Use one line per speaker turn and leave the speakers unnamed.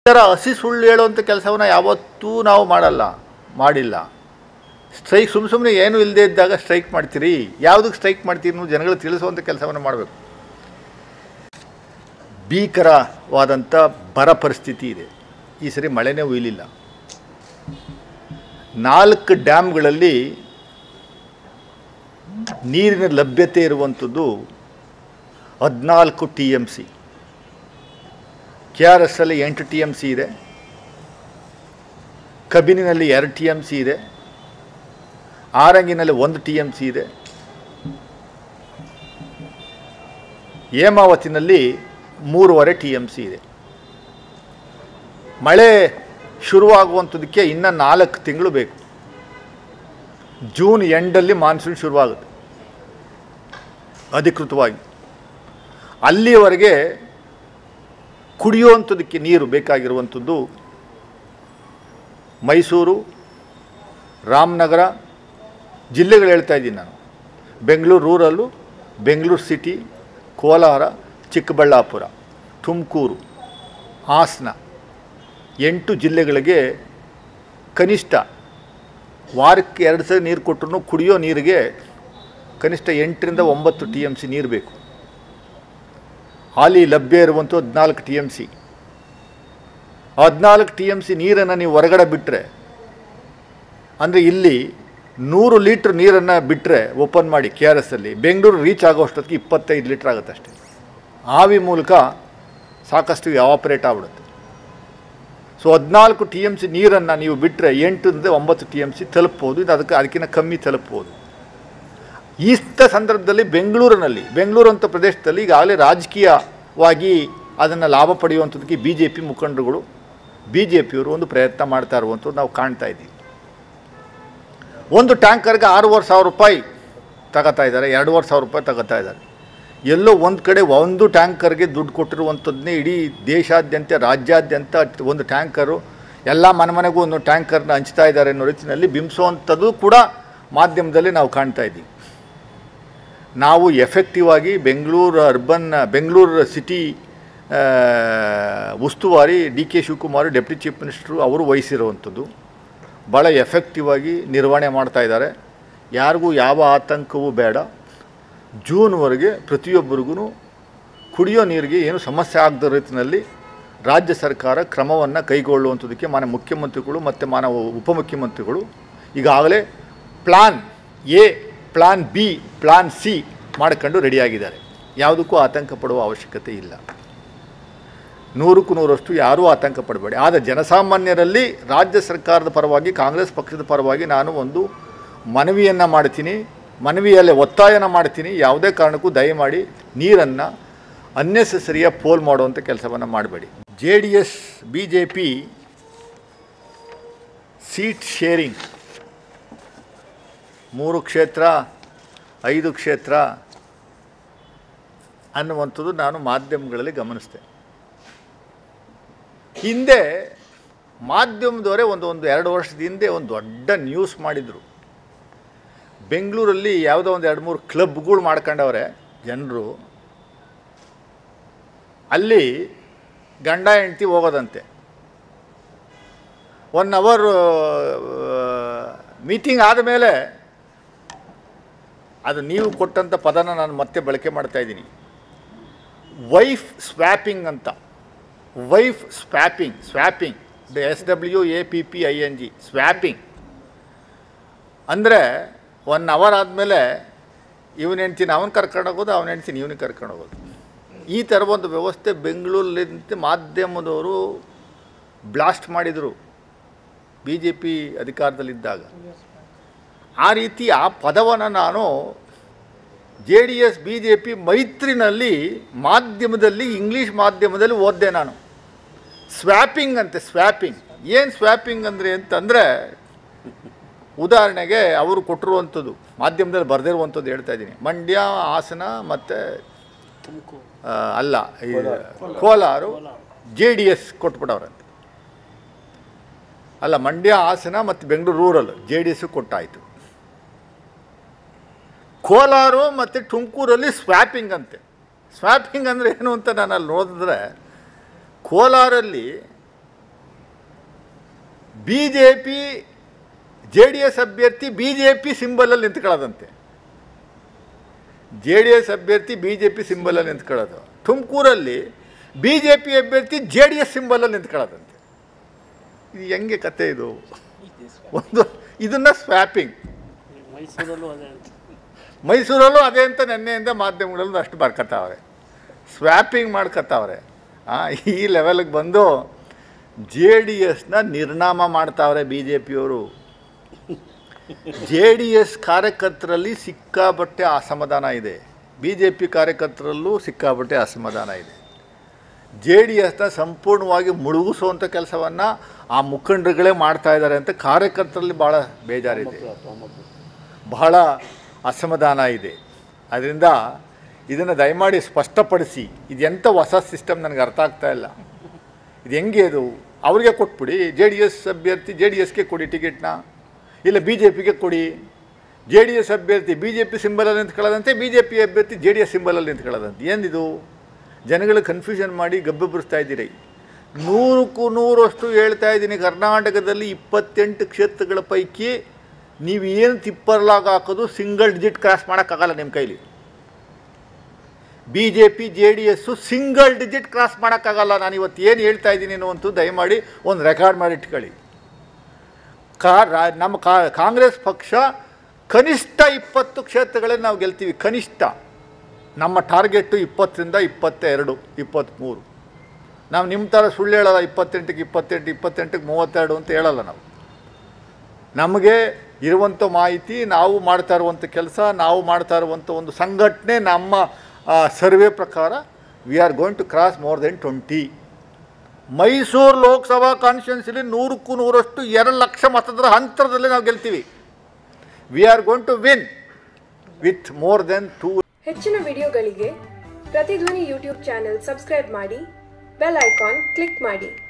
ಥರ ಹಸಿ ಸುಳ್ಳು ಹೇಳುವಂಥ ಕೆಲಸವನ್ನು ಯಾವತ್ತೂ ನಾವು ಮಾಡಲ್ಲ ಮಾಡಿಲ್ಲ ಸ್ಟ್ರೈಕ್ ಸುಮ್ಮ ಸುಮ್ಮನೆ ಏನೂ ಇಲ್ಲದೆ ಇದ್ದಾಗ ಸ್ಟ್ರೈಕ್ ಮಾಡ್ತೀರಿ ಯಾವುದಕ್ಕೆ ಸ್ಟ್ರೈಕ್ ಮಾಡ್ತೀರಿ ನೀವು ಜನಗಳು ತಿಳಿಸುವಂಥ ಕೆಲಸವನ್ನು ಮಾಡಬೇಕು ಭೀಕರವಾದಂಥ ಬರ ಪರಿಸ್ಥಿತಿ ಇದೆ ಈ ಸರಿ ಮಳೆನೇ ಉಯ್ಲಿಲ್ಲ ನಾಲ್ಕು ಡ್ಯಾಮ್ಗಳಲ್ಲಿ ನೀರಿನ ಲಭ್ಯತೆ ಇರುವಂಥದ್ದು ಹದಿನಾಲ್ಕು T M C K R S ಅಲ್ಲಿ ಎಂಟು ಟಿ ಎಮ್ ಸಿ ಇದೆ ಕಬಿನಿನಲ್ಲಿ ಎರಡು ಟಿ ಎಮ್ ಸಿ ಇದೆ ಆರಂಗಿನಲ್ಲಿ ಒಂದು ಟಿ ಎಮ್ ಸಿ ಇದೆ ಹೇಮಾವತಿನಲ್ಲಿ ಮೂರುವರೆ ಟಿ ಎಮ್ ಸಿ ಇದೆ ಮಳೆ ಶುರುವಾಗುವಂಥದ್ದಕ್ಕೆ ಇನ್ನು ನಾಲ್ಕು ತಿಂಗಳು ಬೇಕು ಜೂನ್ ಎಂಡಲ್ಲಿ ಮಾನ್ಸೂನ್ ಶುರುವಾಗುತ್ತೆ ಅಧಿಕೃತವಾಗಿ ಅಲ್ಲಿಯವರೆಗೆ ಕುಡಿಯುವಂಥದ್ದಕ್ಕೆ ನೀರು ಬೇಕಾಗಿರುವಂಥದ್ದು ಮೈಸೂರು ರಾಮನಗರ ಜಿಲ್ಲೆಗಳು ಹೇಳ್ತಾ ಇದ್ದೀನಿ ನಾನು ಬೆಂಗಳೂರು ರೂರಲ್ಲು ಬೆಂಗಳೂರು ಸಿಟಿ ಕೋಲಾರ ಚಿಕ್ಕಬಳ್ಳಾಪುರ ತುಮಕೂರು ಹಾಸನ ಎಂಟು ಜಿಲ್ಲೆಗಳಿಗೆ ಕನಿಷ್ಠ ವಾರಕ್ಕೆ ಎರಡು ಸಲ ನೀರು ಕೊಟ್ಟರು ಕುಡಿಯೋ ನೀರಿಗೆ ಕನಿಷ್ಠ ಎಂಟರಿಂದ ಒಂಬತ್ತು ಟಿ ಎಮ್ ಸಿ ನೀರು ಬೇಕು ಹಾಲಿ ಲಭ್ಯ ಇರುವಂಥ ಹದಿನಾಲ್ಕು ಟಿ ಎಮ್ ಸಿ ಹದಿನಾಲ್ಕು ಟಿ ಎಮ್ ಸಿ ನೀರನ್ನು ನೀವು ಹೊರಗಡೆ ಬಿಟ್ಟರೆ ಅಂದರೆ ಇಲ್ಲಿ ನೂರು ಲೀಟ್ರ್ ನೀರನ್ನು ಬಿಟ್ಟರೆ ಓಪನ್ ಮಾಡಿ ಕೆ ಆರ್ ಎಸ್ ಅಲ್ಲಿ ಬೆಂಗಳೂರು ರೀಚ್ ಆಗೋಷ್ಟೊತ್ತಿಗೆ ಇಪ್ಪತ್ತೈದು ಲೀಟ್ರ್ ಆಗುತ್ತೆ ಅಷ್ಟೇ ಆವಿ ಮೂಲಕ ಸಾಕಷ್ಟು ಎವಾಪರೇಟ್ ಆಗ್ಬಿಡುತ್ತೆ ಸೊ ಹದಿನಾಲ್ಕು ಟಿ ಎಮ್ ಸಿ ನೀರನ್ನು ನೀವು ಬಿಟ್ಟರೆ ಎಂಟರಿಂದ ಒಂಬತ್ತು ಟಿ ಎಮ್ ಸಿ ತಲುಪ್ಬೋದು ಇದು ಅದಕ್ಕೆ ಅದಕ್ಕಿಂತ ಕಮ್ಮಿ ತಲುಪ್ಬೋದು ಈಸ್ತ ಸಂದರ್ಭದಲ್ಲಿ ಬೆಂಗಳೂರಿನಲ್ಲಿ ಬೆಂಗಳೂರು ಅಂತ ಪ್ರದೇಶದಲ್ಲಿ ಈಗಾಗಲೇ ರಾಜಕೀಯವಾಗಿ ಅದನ್ನು ಲಾಭ ಪಡೆಯುವಂಥದ್ದಕ್ಕೆ ಬಿ ಜೆ ಪಿ ಮುಖಂಡರುಗಳು ಬಿ ಜೆ ಪಿಯವರು ಒಂದು ಪ್ರಯತ್ನ ಮಾಡ್ತಾ ಇರುವಂಥದ್ದು ನಾವು ಕಾಣ್ತಾ ಇದ್ದೀವಿ ಒಂದು ಟ್ಯಾಂಕರ್ಗೆ ಆರೂವರೆ ಸಾವಿರ ರೂಪಾಯಿ ತಗೋತಾ ಇದ್ದಾರೆ ಎರಡೂವರೆ ಸಾವಿರ ರೂಪಾಯಿ ತಗೋತಾ ಇದ್ದಾರೆ ಎಲ್ಲೋ ಒಂದು ಕಡೆ ಒಂದು ಟ್ಯಾಂಕರ್ಗೆ ದುಡ್ಡು ಕೊಟ್ಟಿರುವಂಥದ್ದನ್ನೇ ಇಡೀ ದೇಶಾದ್ಯಂತ ರಾಜ್ಯಾದ್ಯಂತ ಒಂದು ಟ್ಯಾಂಕರು ಎಲ್ಲ ಮನೆ ಮನೆಗೂ ಒಂದು ಟ್ಯಾಂಕರ್ನ ಹಂಚ್ತಾ ಇದ್ದಾರೆ ಅನ್ನೋ ರೀತಿಯಲ್ಲಿ ಬಿಂಬಿಸುವಂಥದ್ದು ಕೂಡ ಮಾಧ್ಯಮದಲ್ಲಿ ನಾವು ಕಾಣ್ತಾ ಇದ್ದೀವಿ ನಾವು ಎಫೆಕ್ಟಿವ್ ಆಗಿ ಬೆಂಗಳೂರು ಅರ್ಬನ್ ಬೆಂಗಳೂರು ಸಿಟಿ ಆ, ಉಸ್ತುವಾರಿ D K Shivakumar deputy chief minister ಅವರು ವಹಿಸಿರುವಂಥದ್ದು ಭಾಳ ಎಫೆಕ್ಟಿವ್ ಆಗಿ ನಿರ್ವಹಣೆ ಮಾಡ್ತಾ ಇದ್ದಾರೆ ಯಾರಿಗೂ ಯಾವ ಆತಂಕವೂ ಬೇಡ ಜೂನ್ವರೆಗೆ ಪ್ರತಿಯೊಬ್ಬರಿಗೂ ಕುಡಿಯೋ ನೀರಿಗೆ ಏನು ಸಮಸ್ಯೆ ಆಗದ ರೀತಿಯಲ್ಲಿ ರಾಜ್ಯ ಸರ್ಕಾರ ಕ್ರಮವನ್ನು ಕೈಗೊಳ್ಳುವಂಥದ್ದಕ್ಕೆ ಮಾನ್ಯ ಮುಖ್ಯಮಂತ್ರಿಗಳು ಮತ್ತು ಮಾನ್ಯ ಉಪಮುಖ್ಯಮಂತ್ರಿಗಳು ಈಗಾಗಲೇ plan A plan B plan C ಮಾಡ್ಕೊಂಡು ರೆಡಿಯಾಗಿದ್ದಾರೆ ಯಾವುದಕ್ಕೂ ಆತಂಕ ಪಡುವ ಅವಶ್ಯಕತೆ ಇಲ್ಲ ನೂರಕ್ಕೂ ನೂರಷ್ಟು ಯಾರೂ ಆತಂಕ ಪಡಬೇಡಿ ಆದರೆ ಜನಸಾಮಾನ್ಯರಲ್ಲಿ ರಾಜ್ಯ ಸರ್ಕಾರದ ಪರವಾಗಿ ಕಾಂಗ್ರೆಸ್ ಪಕ್ಷದ ಪರವಾಗಿ ನಾನು ಒಂದು ಮನವಿಯನ್ನು ಮಾಡ್ತೀನಿ ಮನವಿಯಲ್ಲೇ ಒತ್ತಾಯನ ಮಾಡ್ತೀನಿ ಯಾವುದೇ ಕಾರಣಕ್ಕೂ ದಯಮಾಡಿ ನೀರನ್ನು ಅನ್ನೆಸೆಸರಿಯ ಪೋಲ್ ಮಾಡುವಂಥ ಕೆಲಸವನ್ನು ಮಾಡಬೇಡಿ J D S B J P seat sharing ಮೂರು ಕ್ಷೇತ್ರ ಐದು ಕ್ಷೇತ್ರ ಅನ್ನುವಂಥದ್ದು ನಾನು ಮಾಧ್ಯಮಗಳಲ್ಲಿ ಗಮನಿಸಿದೆ ಹಿಂದೆ ಮಾಧ್ಯಮದವರೇ ಒಂದು ಒಂದು ಎರಡು ವರ್ಷದ ಹಿಂದೆ ಒಂದು ದೊಡ್ಡ ನ್ಯೂಸ್ ಮಾಡಿದರು ಬೆಂಗಳೂರಲ್ಲಿ ಯಾವುದೋ ಒಂದು ಎರಡು ಮೂರು ಕ್ಲಬ್ಗಳು ಮಾಡ್ಕೊಂಡವ್ರೆ ಜನರು ಅಲ್ಲಿ ಗಂಡ ಹೆಂಡ್ತಿ ಹೋಗೋದಂತೆ ಒನ್ ಅವರ್ ಮೀಟಿಂಗ್ ಆದಮೇಲೆ ಅದು ನೀವು ಕೊಟ್ಟಂಥ ಪದನ ನಾನು ಮತ್ತೆ ಬಳಕೆ ಮಾಡ್ತಾ ಇದ್ದೀನಿ ವೈಫ್ ಸ್ವ್ಯಾಪಿಂಗ್ ಅಂತ wife swapping swapping S W A P P I N G swapping ಅಂದರೆ ಒನ್ ಅವರ್ ಆದಮೇಲೆ ಇವನ ಹೆಂಡ್ತಿನ ಅವನು ಕರ್ಕೊಂಡು ಹೋಗೋದು ಅವನ ಹೆಂಡ್ತಿನ ಇವನಿಗೆ ಕರ್ಕೊಂಡು ಹೋಗೋದು ಈ ಥರ ಒಂದು ವ್ಯವಸ್ಥೆ ಬೆಂಗಳೂರಲ್ಲಿ ಮಾಧ್ಯಮದವರು ಬ್ಲಾಸ್ಟ್ ಮಾಡಿದರು ಬಿ ಜೆ ಪಿ ಅಧಿಕಾರದಲ್ಲಿದ್ದಾಗ ಆ ರೀತಿ ಆ ಪದವನ್ನು ನಾನು J D S B J P ಮೈತ್ರಿನಲ್ಲಿ ಮಾಧ್ಯಮದಲ್ಲಿ ಇಂಗ್ಲೀಷ್ ಮಾಧ್ಯಮದಲ್ಲಿ ಓದಿದೆ ನಾನು ಸ್ವ್ಯಾಪಿಂಗ್ ಅಂತೆ ಸ್ವ್ಯಾಪಿಂಗ್ ಏನು ಸ್ವ್ಯಾಪಿಂಗ್ ಅಂದರೆ ಅಂತಂದರೆ ಉದಾಹರಣೆಗೆ ಅವರು ಕೊಟ್ಟಿರುವಂಥದ್ದು ಮಾಧ್ಯಮದಲ್ಲಿ ಬರೆದಿರುವಂಥದ್ದು ಹೇಳ್ತಾ ಇದ್ದೀನಿ ಮಂಡ್ಯ ಹಾಸನ ಮತ್ತು ಆ, ಅಲ್ಲ ಈ ಕೋಲಾರು ಜೆ ಡಿ ಎಸ್ ಕೊಟ್ಬಿಟ್ಟವ್ರಂತೆ ಅಲ್ಲ ಮಂಡ್ಯ ಹಾಸನ ಮತ್ತು Bengaluru rural J D S ಕೊಟ್ಟಾಯಿತು ಕೋಲಾರು ಮತ್ತು ತುಮಕೂರಲ್ಲಿ ಸ್ವ್ಯಾಪಿಂಗ್ ಅಂತೆ ಸ್ವ್ಯಾಪಿಂಗ್ ಅಂದರೆ ಏನು ಅಂತ ನಾನು ಅಲ್ಲಿ ನೋಡಿದ್ರೆ ಕೋಲಾರಲ್ಲಿ B J P J D S ಅಭ್ಯರ್ಥಿ ಬಿ ಜೆ ಪಿ ಸಿಂಬಲಲ್ಲಿ ನಿಂತ್ಕೊಳ್ಳೋದಂತೆ ಜೆ ಡಿ ಎಸ್ ಅಭ್ಯರ್ಥಿ ಬಿ ಜೆ ಪಿ ಸಿಂಬಲಲ್ಲಿ ನಿಂತ್ಕೊಳ್ಳೋದು ತುಮಕೂರಲ್ಲಿ ಬಿ ಜೆ ಪಿ ಅಭ್ಯರ್ಥಿ ಜೆ ಡಿ ಎಸ್ ಸಿಂಬಲಲ್ಲಿ ನಿಂತ್ಕೊಳ್ಳೋದಂತೆ ಇದು ಹೆಂಗೆ ಕತೆ ಇದು ಒಂದು ಇದನ್ನು ಸ್ವ್ಯಾಪಿಂಗ್
ಮೈಸೂರಲ್ಲೂ ಅದೇ ಅಂತ
ಮೈಸೂರಲ್ಲೂ ಅದೇ ಅಂತ ನೆನ್ನೆಯಿಂದ ಮಾಧ್ಯಮಗಳಲ್ಲೂ ಅಷ್ಟು ಬರ್ಕತ್ತಾವ್ರೆ ಸ್ವ್ಯಾಪಿಂಗ್ ಮಾಡ್ಕತ್ತಾವ್ರೆ ಆ, ಈ ಲೆವೆಲ್ಗೆ ಬಂದು ಜೆ ಡಿ ಎಸ್ನ ನಿರ್ನಾಮ ಮಾಡ್ತಾವ್ರೆ ಬಿ ಜೆ ಪಿಯವರು ಜೆ ಡಿ ಎಸ್ ಕಾರ್ಯಕರ್ತರಲ್ಲಿ ಸಿಕ್ಕಾಬಟ್ಟೆ ಅಸಮಾಧಾನ ಇದೆ ಬಿ ಜೆ ಪಿ ಕಾರ್ಯಕರ್ತರಲ್ಲೂ ಸಿಕ್ಕಾಬಟ್ಟೆ ಅಸಮಾಧಾನ ಇದೆ ಜೆ ಡಿ ಎಸ್ನ ಸಂಪೂರ್ಣವಾಗಿ ಮುಳುಗಿಸುವಂಥ ಕೆಲಸವನ್ನು ಆ ಮುಖಂಡರುಗಳೇ ಮಾಡ್ತಾ ಇದ್ದಾರೆ ಅಂತ ಕಾರ್ಯಕರ್ತರಲ್ಲಿ ಭಾಳ ಬೇಜಾರಿದೆ ಬಹಳ ಅಸಮಾಧಾನ ಇದೆ ಅದರಿಂದ ಇದನ್ನು ದಯಮಾಡಿ ಸ್ಪಷ್ಟಪಡಿಸಿ ಇದು ಎಂಥ ಹೊಸ ಸಿಸ್ಟಮ್ ನನಗೆ ಅರ್ಥ ಆಗ್ತಾ ಇಲ್ಲ ಇದು ಹೆಂಗೆ ಅದು ಅವ್ರಿಗೆ ಕೊಟ್ಬಿಡಿ ಜೆ ಡಿ ಎಸ್ ಅಭ್ಯರ್ಥಿ ಜೆ ಡಿ ಎಸ್ಗೆ ಕೊಡಿ ಟಿಕೆಟ್ನ ಇಲ್ಲ ಬಿ ಜೆ ಪಿಗೆ ಕೊಡಿ ಜೆ ಡಿ ಎಸ್ ಅಭ್ಯರ್ಥಿ ಬಿ ಜೆ ಪಿ ಸಿಂಬಲಲ್ಲಿ ನಿಂತ್ಕೊಳ್ಳೋದಂತೆ ಬಿ ಜೆ ಪಿ ಅಭ್ಯರ್ಥಿ ಜೆ ಡಿ ಎಸ್ ಸಿಂಬಲಲ್ಲಿ ನಿಂತ್ಕೊಳ್ಳೋದಂತೆ ಏನಿದು ಜನಗಳು ಕನ್ಫ್ಯೂಷನ್ ಮಾಡಿ ಗಬ್ಬೆಬ್ಬರಿಸ್ತಾ ಇದ್ದೀರಿ ನೂರಕ್ಕೂ ನೂರಷ್ಟು ಹೇಳ್ತಾ ಇದ್ದೀನಿ ಕರ್ನಾಟಕದಲ್ಲಿ ಇಪ್ಪತ್ತೆಂಟು ಕ್ಷೇತ್ರಗಳ ಪೈಕಿ ನೀವು ಏನು ತಿಪ್ಪರ್ಲಾಗ ಹಾಕೋದು ಸಿಂಗಲ್ ಡಿಜಿಟ್ ಕ್ರಾಸ್ ಮಾಡೋಕ್ಕಾಗಲ್ಲ ನಿಮ್ಮ ಕೈಲಿ B J P J D S single digit cross ಮಾಡೋಕ್ಕಾಗಲ್ಲ ನಾನು ಇವತ್ತು ಏನು ಹೇಳ್ತಾ ಇದ್ದೀನಿ ಅನ್ನುವಂಥದ್ದು ದಯಮಾಡಿ ಒಂದು ರೆಕಾರ್ಡ್ ಮಾಡಿ ಇಟ್ಕೊಳ್ಳಿ ಕಾ ರಾ- ನಮ್ಮ ಕಾ ಕಾಂಗ್ರೆಸ್ ಪಕ್ಷ ಕನಿಷ್ಠ ಇಪ್ಪತ್ತು ಕ್ಷೇತ್ರಗಳಲ್ಲಿ ನಾವು ಗೆಲ್ತೀವಿ ಕನಿಷ್ಠ ನಮ್ಮ ಟಾರ್ಗೆಟ್ಟು ಇಪ್ಪತ್ತರಿಂದ ಇಪ್ಪತ್ತೆರಡು ಇಪ್ಪತ್ತ್ಮೂರು ನಾವು ನಿಮ್ಮ ಥರ ಸುಳ್ಳು ಹೇಳಲ್ಲ ಇಪ್ಪತ್ತೆಂಟಕ್ಕೆ ಇಪ್ಪತ್ತೆಂಟು ಇಪ್ಪತ್ತೆಂಟಕ್ಕೆ ಮೂವತ್ತೆರಡು ಅಂತ ಹೇಳಲ್ಲ ನಾವು ನಮಗೆ ಇರುವಂಥ ಮಾಹಿತಿ ನಾವು ಮಾಡ್ತಾ ಇರುವಂಥ ಕೆಲಸ ನಾವು ಮಾಡ್ತಾ ಇರುವಂಥ ಒಂದು ಸಂಘಟನೆ ನಮ್ಮ ಸರ್ವೆ ಪ್ರಕಾರ we are going to cross more than twenty Mysuru Lok Sabha ಕಾನ್ಸ್ಟಿಟ್ಯೂನ್ಸಿಲಿ ನೂರಕ್ಕೂ ನೂರಷ್ಟು ಎರಡು ಲಕ್ಷ ಮತದಾರ ಅಂತರದಲ್ಲಿ ನಾವು ಗೆಲ್ತೀವಿ we are going to win with more than two
ಹೆಚ್ಚಿನ ವಿಡಿಯೋಗಳಿಗೆ ಪ್ರತಿಧ್ವನಿ ಯೂಟ್ಯೂಬ್ ಚಾನೆಲ್ ಸಬ್ಸ್ಕ್ರೈಬ್ ಮಾಡಿ ಬೆಲ್ ಐಕಾನ್ ಕ್ಲಿಕ್ ಮಾಡಿ